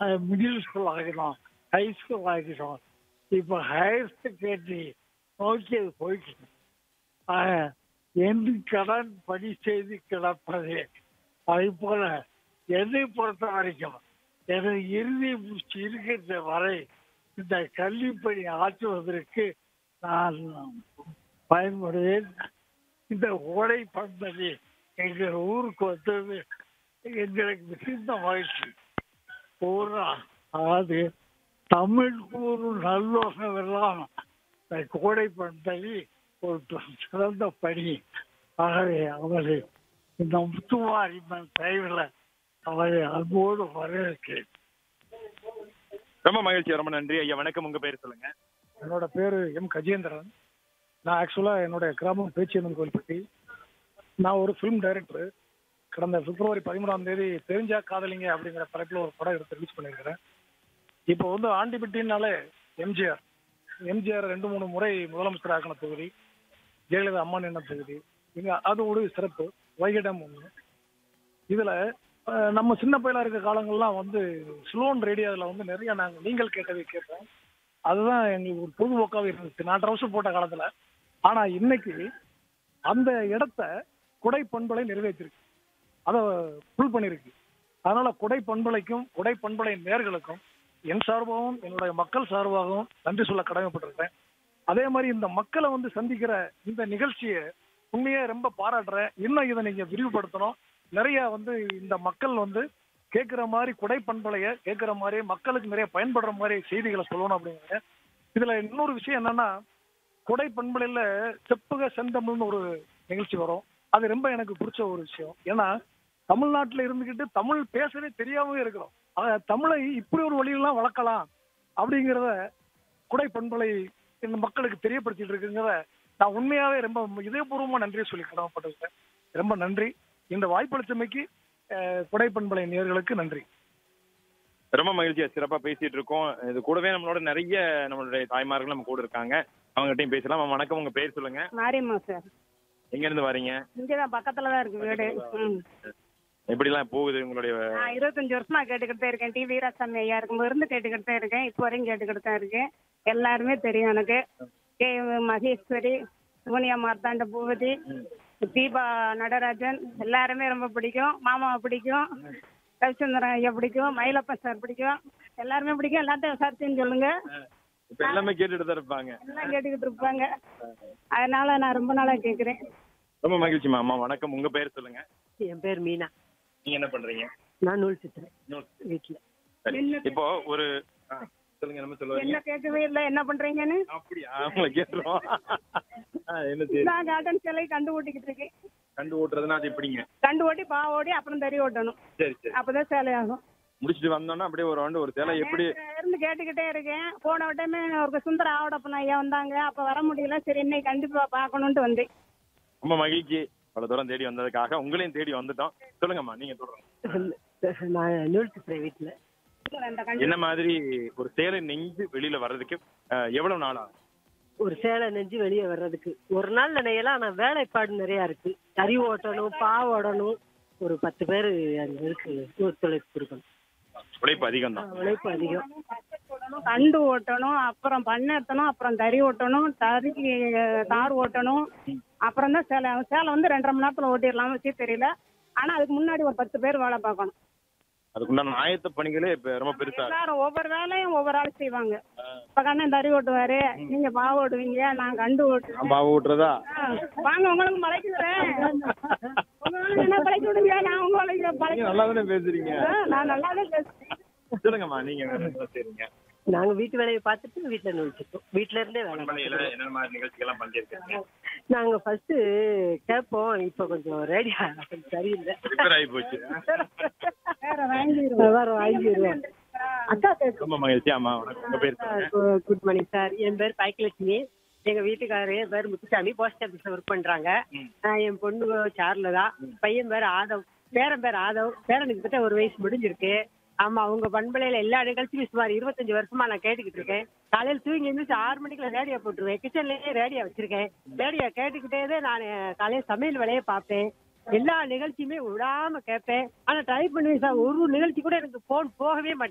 Middle school ஆகிடும் high school ஆகிடும் இப்போ ஹையர் செகண்டரி நோக்கி அது போயிட்டு இருக்கு. ஆக, என் கடன் பணி செய்து கிடப்பது அதே போல என்னை பொறுத்த வரைக்கும் எனது இறுதி மூச்சு இருக்கின்ற வரை இந்த கல்வி பணி ஆற்றுவதற்கு நான் பயன்படுவேன் இந்த ஓடை பந்தலி எங்கள் ஊருக்கு வந்தது எங்களுக்கு மிகுந்த மகிழ்ச்சி பூரா அதாவது தமிழ் கூறும் நல்லோகம் எல்லாம் இந்த கோடை பந்தலி ஒரு சிறந்த பணி ஆகவே அவரை இந்த முத்துமாரிமன் தயவில் அவரை அன்போடு வரவேற்கிறேன் ரொம்ப மகிழ்ச்சி ரொம்ப நன்றி ஐயா வணக்கம் உங்க பேர் சொல்லுங்க என்னோட பேர் எம் கஜேந்திரன் நான் ஆக்சுவலாக என்னுடைய கிராமம் பேச்சியம்மன் கோயில்பட்டி நான் ஒரு ஃபிலிம் டைரக்டர் கடந்த பிப்ரவரி பதிமூணாம் தேதி தெரிஞ்சா காதலிங்க அப்படிங்கிற தலைப்பில் ஒரு படம் எடுத்து ரிலீஸ் பண்ணியிருக்கிறேன் இப்போ வந்து ஆண்டிப்பட்டினாலே எம்ஜிஆர் எம்ஜிஆர் ரெண்டு மூணு முறை முதலமைச்சர் ஆக்கின தொகுதி ஜெயலலிதா அம்மன் என்ன தொகுதி இங்கே அது ஒரு சிறப்பு வைகடம் ஒன்று இதில் நம்ம சின்ன பையலா இருக்க காலங்கள்லாம் வந்து ஸ்லோன் ரேடியோவில் வந்து நிறைய நாங்கள் நீங்கள் கேட்டதை கேட்போம் அதுதான் எங்களுக்கு ஒரு பொழுதுபோக்காக இருந்துச்சு நான் ட்ரௌசர் போட்ட காலத்துல ஆனா இன்னைக்கு அந்த இடத்த குடை பண்பலை நிறைவேற்றிருக்கு அதை ஃபுல் பண்ணியிருக்கு அதனால குடை பண்பலைக்கும் குடை பண்பலை நேர்களுக்கும் என் சார்பாகவும் என்னுடைய மக்கள் சார்பாகவும் நன்றி சொல்ல கடமைப்பட்டிருக்கேன் அதே மாதிரி இந்த மக்களை வந்து சந்திக்கிற இந்த நிகழ்ச்சியை உண்மையே ரொம்ப பாராட்டுறேன் இன்னும் இதை நீங்க விரிவுபடுத்தணும் நிறைய வந்து இந்த மக்கள் வந்து கேட்குற மாதிரி குடை பண்பலைய கேட்குற மாதிரி மக்களுக்கு நிறைய பயன்படுற மாதிரி செய்திகளை சொல்லணும் அப்படிங்கிறேன் இதுல இன்னொரு விஷயம் என்னன்னா குடை பண்பலையில செப்புக செந்தமிழ்னு ஒரு நிகழ்ச்சி வரும் அது ரொம்ப எனக்கு பிடிச்ச ஒரு விஷயம் ஏன்னா தமிழ்நாட்டுல இருந்துகிட்டு தமிழ் பேசவே தெரியாமவே இருக்கிறோம் ஆக தமிழை இப்படி ஒரு வழியெல்லாம் வளர்க்கலாம் அப்படிங்கிறத குடை பண்பலை இந்த மக்களுக்கு தெரியப்படுத்திட்டு இருக்குங்கிறத நான் உண்மையாவே ரொம்ப இதயபூர்வமா நன்றியை சொல்லி கடமைப்பட்டிருக்கேன் ரொம்ப நன்றி இந்த வாய்ப்பளித்தமைக்கு அஹ், குடை பண்பலை நேயர்களுக்கு நன்றி ரொம்ப மகிழ்ச்சியா சிறப்பா பேசிட்டு இருக்கோம் இது கூடவே நம்மளோட நிறைய நம்மளுடைய தாய்மார்கள் நம்ம கூட இருக்காங்க அவங்ககிட்டயும் பேசலாம் அம்மா, வணக்கம் உங்க பேர் சொல்லுங்க மாரியம்மா சார் எங்க இருந்து வரீங்க இங்கதான் பக்கத்துல தான் இருக்கு வீடு ம். எப்படிலாம் போகுது உங்களுடைய நான் இருபத்தஞ்சு வருஷமா கேட்டுக்கிட்டு தான் இருக்கேன் டி வீராசாமி ஐயா இருக்கும்போது இருந்து கேட்டுக்கிட்டு தான் இருக்கேன் இப்போ வரையும் கேட்டுக்கிட்டு தான் இருக்கேன் எல்லாருமே தெரியும் எனக்கு கே மகேஸ்வரி சோனியா மார்த்தாண்ட பூபதி தீபா நடராஜன் எல்லாருமே ரொம்ப பிடிக்கும் மாமாவை பிடிக்கும் ரவிச்சந்திரன் ஐயா பிடிக்கும் மயிலப்பன் சார் பிடிக்கும் எல்லாருமே பிடிக்கும் எல்லாத்தையும் விசாரிச்சுன்னு சொல்லுங்க இப்ப எல்லாமே கேட்டுட்டு தான் இருப்பாங்க எல்லாம் கேட்டுக்கிட்டு இருப்பாங்க அதனால நான் ரொம்ப நாளா கேட்குறேன் ரொம்ப மகிழ்ச்சிமா அம்மா வணக்கம் உங்க பேர் சொல்லுங்க என் பேர் மீனா நீங்க என்ன பண்றீங்க நான் நூல் சுத்துறேன் நூல். வீட்டுல சரி. இப்போ ஒரு ஆ, சொல்லுங்க என்ன சொல்லுவீங்க என்ன கேட்கவே இல்லை என்ன பண்றீங்கன்னு அப்படியா அவங்கள கேட்டுருவோம் ஆ, என்ன சரி நான் காட்டன் சிலை கண்டு ஓட்டிக்கிட்டு இருக்கேன் கண்டு ஓட்டுறதுன்னா அது எப்படிங்க கண்டு ஓட்டி பா ஓடி அப்புறம் தறி ஓட்டணும் சரி சரி அப்பதான் சேலை ஆகும் முடிச்சிட்டு வந்தோம்னா அப்படியே ஒரு ரவுண்டு ஒரு சேலை எப்படி நேத்துல இருந்து கேட்டுக்கிட்டே இருக்கேன் போன வட்டமே ஒரு சுந்தர ஆவடப்பன் ஐயா வந்தாங்க அப்ப வர முடியல சரி இன்னைக்கு கண்டிப்பா பார்க்கணும்ட்டு வந்தேன் ரொம்ப மகிழ்ச்சி பல தூரம் தேடி வந்ததுக்காக உங்களையும் தேடி வந்துட்டோம் சொல்லுங்கம்மா நீங்க சொல்றீங்க நான் நூல் சுத்துறேன் வீட்டுல அந்த கண்டி என்ன மாதிரி ஒரு சேலை நெஞ்சு வெளியில வர்றதுக்கு அஹ், எவ்வளவு நாள் ஆகும் ஒரு சேலை நெஞ்சு வெளியே வர்றதுக்கு ஒரு நாள்ல நெய்யலாம் ஆனா வேலைப்பாடு நிறைய இருக்கு தறி ஓட்டணும் பா ஓடணும் ஒரு பத்து பேர் அந்த இதுக்கு ஒத்துழைப்பு கொடுக்கணும் உழைப்பு அதிகம் தான் உழைப்பு அதிகம் கண்டு ஓட்டணும் அப்புறம் பண்ணேத்தணும் அப்புறம் தறி ஓட்டணும் தறிக்கு தார் ஓட்டணும் அப்புறம் தான் சேலை ஆகும் சேலை வந்து ரெண்டரை மணி நேரத்துல ஓட்டிடலாம் வச்சு தெரியல ஆனா அதுக்கு முன்னாடி ஒரு பத்து பேர் வேலை பார்க்கணும் அதுக்குண்டான ஆயத்த பணிகளே இப்ப ரொம்ப பெருசா இருக்கு. எல்லாரும் ஒவ்வொரு வேலையும் ஒவ்வொரு ஆள் செய்வாங்க இப்ப கண்ணன் தறி ஓட்டுவாரு நீங்க பா ஓட்டுவீங்க நான் கண்டு ஓட்டுவேன் பாவ ஓட்டுறதா ஆ, வாங்க உங்களுக்கு மலைக்குறேன் உங்களுக்கு என்ன பழைக்க விடுங்க நான் உங்களுக்கு நீங்க பழைக்க நல்லா தானே பேசுறீங்க நான் நல்லா தான் பேசுறேன் சொல்லுங்கம்மா நீங்க வேற என்ன செய்றீங்க நாங்க வீட்டு வேலையை பார்த்துட்டு வீட்டுல நூல் சுத்தோம் வீட்டுல இருந்தே வேலை பண்பலையில பார்த்துக்குவோம். என்ன மாதிரி நிகழ்ச்சிகள்லாம் பங்கேற்கிறீங்க நாங்க ஃபர்ஸ்ட் கேட்போம் இப்ப கொஞ்சம் ரேடியா கொஞ்சம் சரியில்லை ரிப்பேர் ஆகி போச்சு வேற வாங்கிடுவோம் வேற வாங்கிடுவோம் அக்கா கேட்கும் ரொம்ப மகிழ்ச்சி ஆமா வணக்கம் உங்க பேர் சொல்லுங்க குட் மார்னிங் சார் என் பேர் பாய்க்கலட்சுமி எங்க வீட்டுக்காரரு என் பேர் முத்துசாமி போஸ்ட் ஆபீஸ்ல ஒர்க் பண்றாங்க ஆஹ் என் பொண்ணு சார்ல தான் பையன் பேர் ஆதவ் பேரன் பேர் ஆதவ் பேரனுக்கு கிட்ட ஒரு வயசு முடிஞ்சிருக்கு ஆமா அவங்க பண்பலையில எல்லா நிகழ்ச்சியும் சுமார் இருபத்தஞ்சு வருஷமா நான் கேட்டுக்கிட்டு இருக்கேன் காலையில தூங்கி எழுந்துச்சு ஆறு மணிக்குள்ள ரேடியோ போட்டுருவேன் கிச்சன்லயே ரேடியோ வச்சிருக்கேன் ரேடியோ கேட்டுக்கிட்டே தான் நான் காலையில சமையல் வேலையை பார்ப்பேன் எல்லா நிகழ்ச்சியுமே விடாம கேட்பேன் ஆனா ட்ரை பண்ணுவேன் சார் ஒரு நிகழ்ச்சி கூட எனக்கு போன் போகவே மாட்டேங்குது